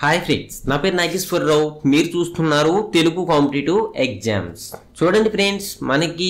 hi friends నా పేరు నాగేశ్వరరావు మీరు చూస్తున్నారు తెలుగు కాంపిటేటివ్ ఎగ్జామ్స్ చూడండి ఫ్రెండ్స్ మనకి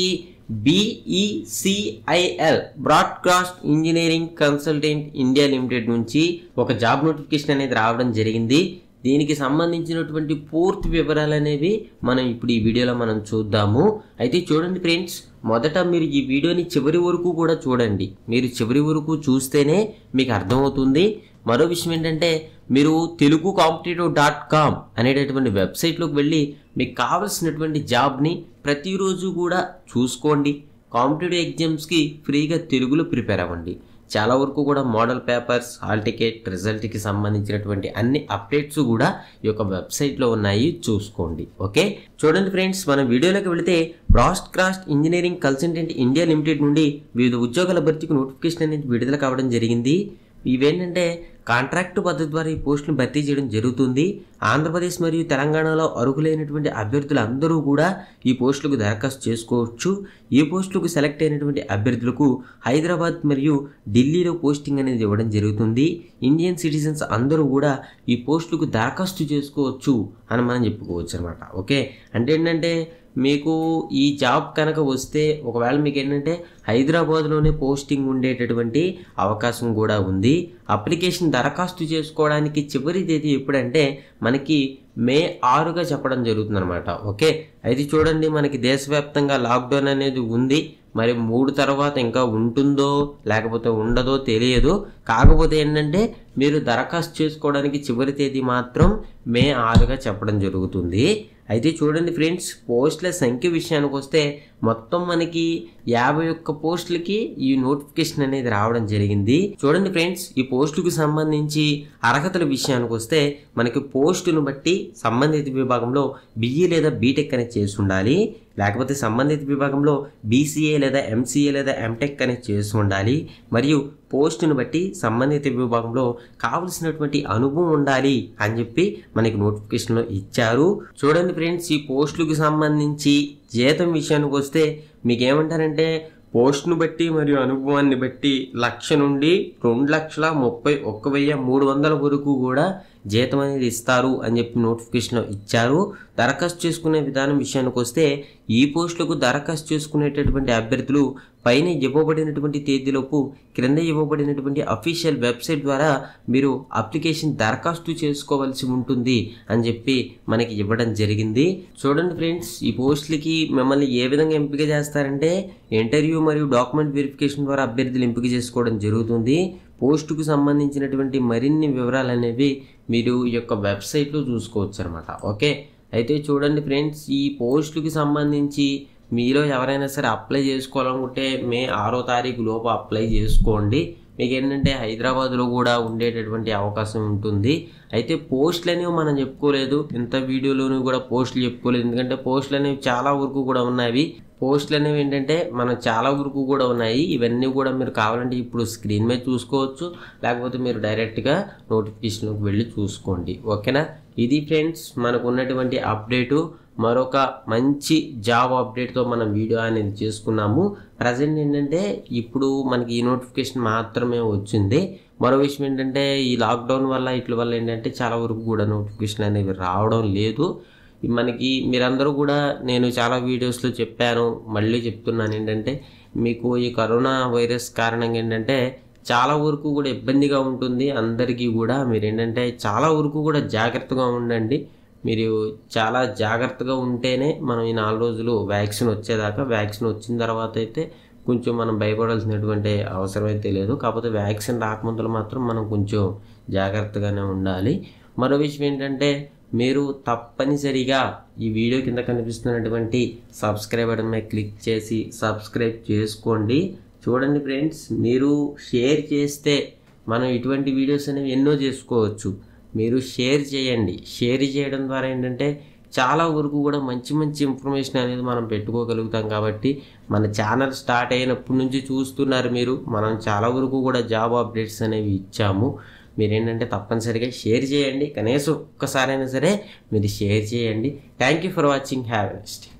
BECIL broadcast engineering consultant India limited నుంచి ఒక జాబ్ నోటిఫికేషన్ అనేది రావడం జరిగింది దీనికి సంబంధించినటువంటి పూర్తి వివరాలు అనేవి మనం ఇప్పుడు ఈ వీడియోలో మనం చూద్దాము అయితే చూడండి ఫ్రెండ్స్ మొదట మీరు ఈ వీడియోని చివరి వరకు కూడా చూడండి మీరు చివరి వరకు చూస్తేనే మీకు అర్థమవుతుంది మరో విషయం ఏంటంటే మీరు తెలుగు కాంపిటేటివ్ డాట్ కామ్ అనేటటువంటి వెబ్సైట్లోకి వెళ్ళి మీకు కావలసినటువంటి జాబ్ని ప్రతిరోజు కూడా చూసుకోండి కాంపిటేటివ్ ఎగ్జామ్స్కి ఫ్రీగా తెలుగులో ప్రిపేర్ అవ్వండి చాలా వరకు కూడా మోడల్ పేపర్స్ హాల్ టికెట్ రిజల్ట్కి సంబంధించినటువంటి అన్ని అప్డేట్స్ కూడా ఈ యొక్క వెబ్సైట్లో ఉన్నాయి చూసుకోండి ఓకే చూడండి ఫ్రెండ్స్ మన వీడియోలోకి వెళితే broadcast engineering consultant India limited నుండి వివిధ ఉద్యోగాల భర్తీకి నోటిఫికేషన్ అనేది విడుదల కావడం జరిగింది ఇవేంటంటే కాంట్రాక్టు పద్ధతి ద్వారా ఈ పోస్టులను భర్తీ చేయడం జరుగుతుంది ఆంధ్రప్రదేశ్ మరియు తెలంగాణలో అర్హులైనటువంటి అభ్యర్థులు అందరూ కూడా ఈ పోస్టులకు దరఖాస్తు చేసుకోవచ్చు ఈ పోస్టులకు సెలెక్ట్ అయినటువంటి అభ్యర్థులకు హైదరాబాద్ మరియు ఢిల్లీలో పోస్టింగ్ అనేది ఇవ్వడం జరుగుతుంది ఇండియన్ సిటిజన్స్ అందరూ కూడా ఈ పోస్టులకు దరఖాస్తు చేసుకోవచ్చు అని మనం చెప్పుకోవచ్చు అనమాట ఓకే అంటే ఏంటంటే మీకు ఈ జాబ్ కనుక వస్తే ఒకవేళ మీకు ఏంటంటే హైదరాబాద్లోనే పోస్టింగ్ ఉండేటటువంటి అవకాశం కూడా ఉంది అప్లికేషన్ దరఖాస్తు చేసుకోవడానికి చివరి తేదీ ఎప్పుడంటే మనకి మే ఆరుగా చెప్పడం జరుగుతుంది అనమాట ఓకే అయితే చూడండి మనకి దేశవ్యాప్తంగా లాక్డౌన్ అనేది ఉంది మరి మూడు తర్వాత ఇంకా ఉంటుందో లేకపోతే ఉండదో తెలియదు కాకపోతే ఏంటంటే మీరు దరఖాస్తు చేసుకోవడానికి చివరి తేదీ మాత్రం మే ఆరుగా చెప్పడం జరుగుతుంది అయితే చూడండి ఫ్రెండ్స్ పోస్టుల సంఖ్య విషయానికి వస్తే మొత్తం మనకి యాభై ఒక్క పోస్టులకి ఈ నోటిఫికేషన్ అనేది రావడం జరిగింది చూడండి ఫ్రెండ్స్ ఈ పోస్టులకు సంబంధించి అర్హతల విషయానికి వస్తే మనకి పోస్టును బట్టి సంబంధిత విభాగంలో బిఈ లేదా బీటెక్ అనేది చేసి ఉండాలి లేకపోతే సంబంధిత విభాగంలో బీసీఏ లేదా ఎంసీఏ లేదా ఎంటెక్ అనేది చేసి ఉండాలి మరియు పోస్టును బట్టి సంబంధిత విభాగంలో కావలసినటువంటి అనుభవం ఉండాలి అని చెప్పి మనకి నోటిఫికేషన్లో ఇచ్చారు చూడండి ఫ్రెండ్స్ ఈ పోస్టులకు సంబంధించి జీతం విషయానికి వస్తే మీకు ఏమంటారంటే పోస్ట్ను బట్టి మరియు అనుభవాన్ని బట్టి లక్ష నుండి రెండు లక్షల ముప్పై ఒక్క వెయ్యి మూడు వందల వరకు కూడా జీతం అనేది ఇస్తారు అని చెప్పి నోటిఫికేషన్లో ఇచ్చారు దరఖాస్తు చేసుకునే విధానం విషయానికి వస్తే ఈ పోస్టులకు దరఖాస్తు చేసుకునేటటువంటి అభ్యర్థులు పైన ఇవ్వబడినటువంటి తేదీలోపు క్రింద ఇవ్వబడినటువంటి అఫీషియల్ వెబ్సైట్ ద్వారా మీరు అప్లికేషన్ దరఖాస్తు చేసుకోవాల్సి ఉంటుంది అని చెప్పి మనకి ఇవ్వడం జరిగింది చూడండి ఫ్రెండ్స్ ఈ పోస్టులకి మిమ్మల్ని ఏ విధంగా ఎంపిక చేస్తారంటే ఇంటర్వ్యూ మరియు డాక్యుమెంట్ వెరిఫికేషన్ ద్వారా అభ్యర్థులు ఎంపిక చేసుకోవడం జరుగుతుంది పోస్టుకు సంబంధించినటువంటి మరిన్ని వివరాలు అనేవి మీరు ఈ యొక్క వెబ్సైట్లో చూసుకోవచ్చు అనమాట ఓకే అయితే చూడండి ఫ్రెండ్స్ ఈ పోస్టుకి సంబంధించి మీలో ఎవరైనా సరే అప్లై చేసుకోవాలనుకుంటే మే ఆరో తారీఖు లోపు అప్లై చేసుకోండి మీకు ఏంటంటే హైదరాబాద్లో కూడా ఉండేటటువంటి అవకాశం ఉంటుంది అయితే పోస్టులు అనేవి మనం చెప్పుకోలేదు ఇంత వీడియోలోనూ కూడా పోస్టులు చెప్పుకోలేదు ఎందుకంటే పోస్టులు అనేవి చాలా వరకు కూడా ఉన్నాయి పోస్టులు అనేవి ఏంటంటే మనం చాలా వరకు కూడా ఉన్నాయి ఇవన్నీ కూడా మీరు కావాలంటే ఇప్పుడు స్క్రీన్ మీద చూసుకోవచ్చు లేకపోతే మీరు డైరెక్ట్గా నోటిఫికేషన్లోకి వెళ్ళి చూసుకోండి ఓకేనా ఇది ఫ్రెండ్స్ మనకు ఉన్నటువంటి అప్డేటు మరొక మంచి జాబ్ అప్డేట్తో మనం వీడియో అనేది చేసుకున్నాము ప్రజెంట్ ఏంటంటే ఇప్పుడు మనకి ఈ నోటిఫికేషన్ మాత్రమే వచ్చింది మరో విషయం ఏంటంటే ఈ లాక్డౌన్ వల్ల ఇట్ల వల్ల ఏంటంటే చాలా వరకు కూడా నోటిఫికేషన్ అనేవి రావడం లేదు మనకి మీరందరూ కూడా నేను చాలా వీడియోస్లో చెప్పాను మళ్ళీ చెప్తున్నాను ఏంటంటే మీకు ఈ కరోనా వైరస్ కారణంగా ఏంటంటే చాలా వరకు కూడా ఇబ్బందిగా ఉంటుంది అందరికీ కూడా మీరు ఏంటంటే చాలా వరకు కూడా జాగ్రత్తగా ఉండండి మీరు చాలా జాగ్రత్తగా ఉంటేనే మనం ఈ నాలుగు రోజులు వ్యాక్సిన్ వచ్చేదాకా వ్యాక్సిన్ వచ్చిన తర్వాత అయితే కొంచెం మనం భయపడాల్సినటువంటి అవసరం అయితే లేదు కాకపోతే వ్యాక్సిన్ రాకముందులు మాత్రం మనం కొంచెం జాగ్రత్తగానే ఉండాలి మరో విషయం ఏంటంటే మీరు తప్పనిసరిగా ఈ వీడియో కింద కనిపిస్తున్నటువంటి సబ్స్క్రైబ్ బటన్ మీద క్లిక్ చేసి సబ్స్క్రైబ్ చేసుకోండి చూడండి ఫ్రెండ్స్ మీరు షేర్ చేస్తే మనం ఇటువంటి వీడియోస్ అనేవి ఎన్నో చేసుకోవచ్చు మీరు షేర్ చేయండి షేర్ చేయడం ద్వారా ఏంటంటే చాలా వరకు కూడా మంచి మంచి ఇన్ఫర్మేషన్ అనేది మనం పెట్టుకోగలుగుతాం కాబట్టి మన ఛానల్ స్టార్ట్ అయినప్పటి నుంచి చూస్తున్నారు మీరు మనం చాలా వరకు కూడా జాబ్ అప్డేట్స్ అనేవి ఇచ్చాము మీరు ఏంటంటే తప్పనిసరిగా షేర్ చేయండి కనీసం ఒక్కసారైనా సరే మీరు షేర్ చేయండి thank you for watching have next